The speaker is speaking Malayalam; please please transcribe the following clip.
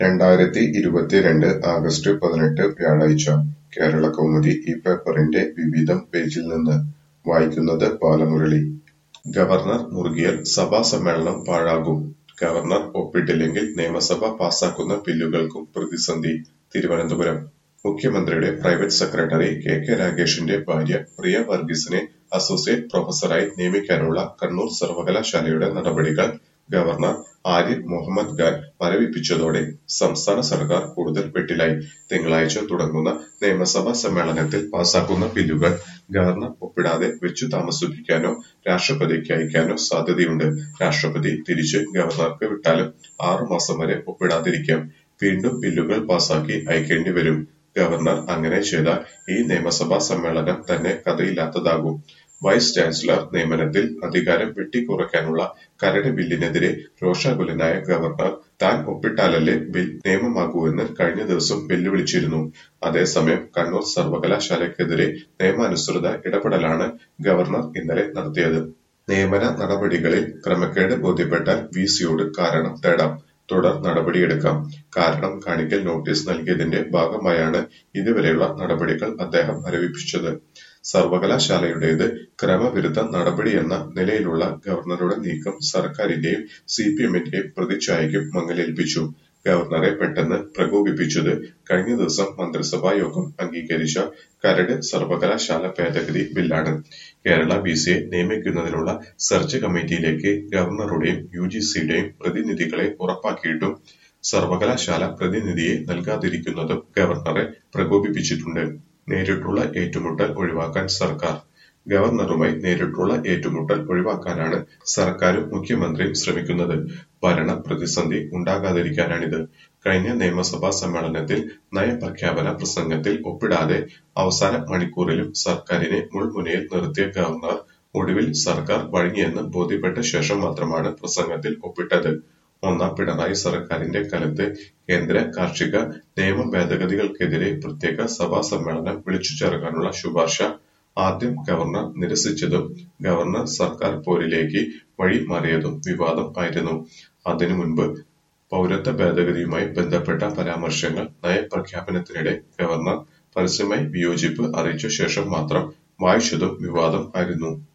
രണ്ടായിരത്തി ഇരുപത്തിരണ്ട് ആഗസ്റ്റ് പതിനെട്ട് വ്യാഴാഴ്ച കേരളകൗമുദി ഈ പേപ്പറിന്റെ വിവിധം പേജിൽ നിന്ന് വായിക്കുന്നത് ബാലമുരളി ഗവർണർ മുറുകിയാൽ സഭാ സമ്മേളനം പാഴാകും ഗവർണർ ഒപ്പിട്ടില്ലെങ്കിൽ നിയമസഭ പാസാക്കുന്ന ബില്ലുകൾക്കും പ്രതിസന്ധി തിരുവനന്തപുരം മുഖ്യമന്ത്രിയുടെ പ്രൈവറ്റ് സെക്രട്ടറി കെ കെ രാഗേഷിന്റെ ഭാര്യ പ്രിയ വർഗീസിനെ അസോസിയേറ്റ് പ്രൊഫസറായി നിയമിക്കാനുള്ള കണ്ണൂർ സർവകലാശാലയുടെ നടപടികൾ ഗവർണർ ആരിഫ് മുഹമ്മദ് ഖാൻ മരവിപ്പിച്ചതോടെ സംസ്ഥാന സർക്കാർ കൂടുതൽ വെട്ടിലായി തിങ്കളാഴ്ച തുടങ്ങുന്ന നിയമസഭാ സമ്മേളനത്തിൽ പാസാക്കുന്ന ബില്ലുകൾ ഗവർണർ ഒപ്പിടാതെ വെച്ചു താമസിപ്പിക്കാനോ രാഷ്ട്രപതിക്ക് അയക്കാനോ സാധ്യതയുണ്ട് രാഷ്ട്രപതി തിരിച്ച് ഗവർണർക്ക് വിട്ടാലും ആറുമാസം വരെ ഒപ്പിടാതിരിക്കാം വീണ്ടും ബില്ലുകൾ പാസാക്കി അയക്കേണ്ടി വരും ഗവർണർ അങ്ങനെ ചെയ്താൽ ഈ നിയമസഭാ സമ്മേളനം തന്നെ കഥയില്ലാത്തതാകും വൈസ് ചാൻസലർ നിയമനത്തിൽ അധികാരം വെട്ടിക്കുറയ്ക്കാനുള്ള കരട് ബില്ലിനെതിരെ രോഷാകുലനായ ഗവർണർ താൻ ഒപ്പിട്ടാലല്ലേ ബിൽ നിയമമാകൂവെന്ന് കഴിഞ്ഞ ദിവസം വെല്ലുവിളിച്ചിരുന്നു അതേസമയം കണ്ണൂർ സർവകലാശാലയ്ക്കെതിരെ നിയമാനുസൃത ഇടപെടലാണ് ഗവർണർ ഇന്നലെ നടത്തിയത് നിയമന നടപടികളിൽ ക്രമക്കേട് ബോധ്യപ്പെട്ടാൽ വി സിയോട് കാരണം തേടാം തുടർ നടപടിയെടുക്കാം കാരണം കാണിക്കൽ നോട്ടീസ് നൽകിയതിന്റെ ഭാഗമായാണ് ഇതുവരെയുള്ള നടപടികൾ അദ്ദേഹം മരവിപ്പിച്ചത് സർവകലാശാലയുടേത് ക്രമവിരുദ്ധ നടപടിയെന്ന നിലയിലുള്ള ഗവർണറുടെ നീക്കം സർക്കാരിന്റെയും സി പി എമ്മിന്റെയും പ്രതിച്ഛായയ്ക്കും മങ്ങലേൽപ്പിച്ചു ഗവർണറെ പെട്ടെന്ന് പ്രകോപിപ്പിച്ചത് കഴിഞ്ഞ ദിവസം മന്ത്രിസഭാ യോഗം അംഗീകരിച്ച കരട് സർവകലാശാല ഭേദഗതി ബില്ലാണ് കേരള ബി സിയെ നിയമിക്കുന്നതിനുള്ള സെർച്ച് കമ്മിറ്റിയിലേക്ക് ഗവർണറുടെയും യു ജി സിയുടെയും പ്രതിനിധികളെ ഉറപ്പാക്കിയിട്ടും സർവകലാശാല പ്രതിനിധിയെ നൽകാതിരിക്കുന്നതും ഗവർണറെ പ്രകോപിപ്പിച്ചിട്ടുണ്ട് നേരിട്ടുള്ള ഏറ്റുമുട്ടൽ ഒഴിവാക്കാൻ സർക്കാർ ഗവർണറുമായി നേരിട്ടുള്ള ഏറ്റുമുട്ടൽ ഒഴിവാക്കാനാണ് സർക്കാരും മുഖ്യമന്ത്രിയും ശ്രമിക്കുന്നത് ഭരണ പ്രതിസന്ധി ഉണ്ടാകാതിരിക്കാനാണിത് കഴിഞ്ഞ നിയമസഭാ സമ്മേളനത്തിൽ നയപ്രഖ്യാപന പ്രസംഗത്തിൽ ഒപ്പിടാതെ അവസാന മണിക്കൂറിലും സർക്കാരിനെ മുൾമുനയിൽ നിർത്തിയ ഗവർണർ ഒടുവിൽ സർക്കാർ വഴങ്ങിയെന്ന് ബോധ്യപ്പെട്ട ശേഷം മാത്രമാണ് പ്രസംഗത്തിൽ ഒപ്പിട്ടത് ഒന്നാം പിണറായി സർക്കാരിന്റെ കാലത്ത് കേന്ദ്ര കാർഷിക നിയമ ഭേദഗതികൾക്കെതിരെ പ്രത്യേക സഭാ സമ്മേളനം വിളിച്ചു ചേർക്കാനുള്ള ശുപാർശ ആദ്യം ഗവർണർ നിരസിച്ചതും ഗവർണർ സർക്കാർ പോരിലേക്ക് വഴി മാറിയതും വിവാദം ആയിരുന്നു അതിനു മുൻപ് പൗരത്വ ഭേദഗതിയുമായി ബന്ധപ്പെട്ട പരാമർശങ്ങൾ നയപ്രഖ്യാപനത്തിനിടെ ഗവർണർ പരസ്യമായി വിയോജിപ്പ് അറിയിച്ച ശേഷം മാത്രം വായിച്ചതും വിവാദം ആയിരുന്നു